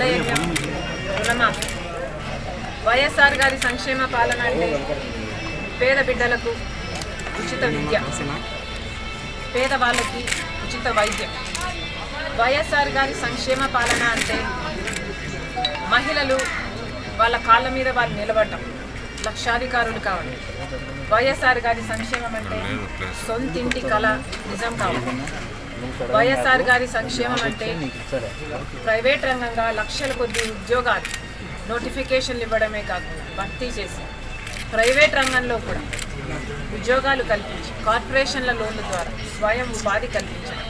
జలయజ్ఞం రుణమాఫీ వైఎస్ఆర్ గారి సంక్షేమ పాలన అంటే పేద బిడ్డలకు ఉచిత విద్య పేదవాళ్ళకి ఉచిత వైద్యం వైఎస్ఆర్ గారి సంక్షేమ పాలన అంటే మహిళలు వాళ్ళ కాళ్ళ మీద వాళ్ళు నిలబడటం లక్షాధికారులు కావడం వైఎస్ఆర్ గారి సంక్షేమం అంటే సొంతింటి కళ నిజం కావడం వైఎస్ఆర్ గారి సంక్షేమం అంటే ప్రైవేట్ రంగంగా లక్షల కొద్ది ఉద్యోగాలు నోటిఫికేషన్లు ఇవ్వడమే కాకుండా భర్తీ చేసి ప్రైవేట్ రంగంలో కూడా ఉద్యోగాలు కల్పించి కార్పొరేషన్ల లోన్ల ద్వారా స్వయం ఉపాధి కల్పించడం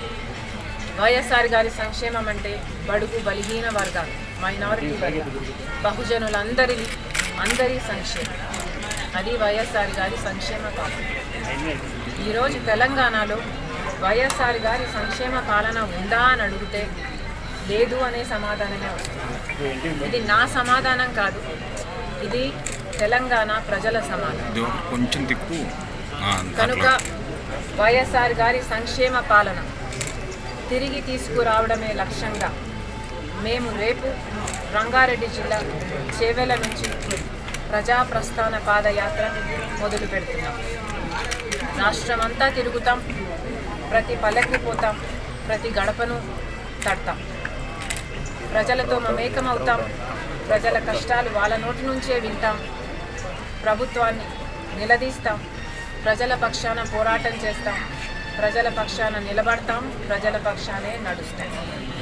వైఎస్ఆర్ గారి సంక్షేమం అంటే బడుగు బలహీన వర్గాలు మైనారిటీ వర్గాలు బహుజనులందరి అందరి సంక్షేమం అది వైఎస్ఆర్ గారి సంక్షేమ పాలన ఈరోజు తెలంగాణలో వైఎస్ఆర్ గారి సంక్షేమ పాలన ఉందా అని అడిగితే లేదు అనే సమాధానమే వస్తుంది ఇది నా సమాధానం కాదు ఇది తెలంగాణ ప్రజల సమాధానం ఇది ఒక కొంచెం తిప్పు ఆ, కనుక అట్లా వైఎస్ఆర్ గారి సంక్షేమ పాలన తిరిగి తీసుకురావడమే లక్ష్యంగా మేము రేపు రంగారెడ్డి జిల్లా చేవెల నుంచి ప్రజా ప్రస్థాన పాదయాత్ర మొదలు పెడుతున్నాం రాష్ట్రమంతా తిరుగుతాం ప్రతి పల్లెకి పోతాం ప్రతి గడపను తడతాం ప్రజలతో మమేకమవుతాం ప్రజల కష్టాలు వాళ్ళ నోటి నుంచే వింటాం ప్రభుత్వాన్ని నిలదీస్తాం ప్రజల పక్షాన పోరాటం చేస్తాం ప్రజల పక్షాన నిలబడతాం ప్రజల పక్షానే నడుస్తాం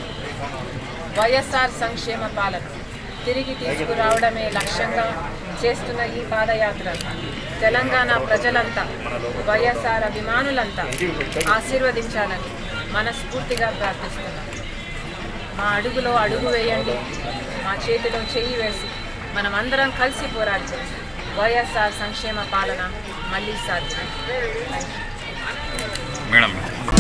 వైఎస్ఆర్ సంక్షేమ పాలన తిరిగి తీసుకురావడమే లక్ష్యంగా చేస్తున్న ఈ పాదయాత్ర తెలంగాణ ప్రజలంతా వైఎస్ఆర్ అభిమానులంతా ఆశీర్వదించాలని మనస్ఫూర్తిగా ప్రార్థిస్తున్నాం మా అడుగులో అడుగు వేయండి మా చేతిలో చెయ్యి వేసి మనమందరం కలిసి పోరాడి వైఎస్ఆర్ సంక్షేమ పాలన మళ్ళీ సాధ్యం మేడం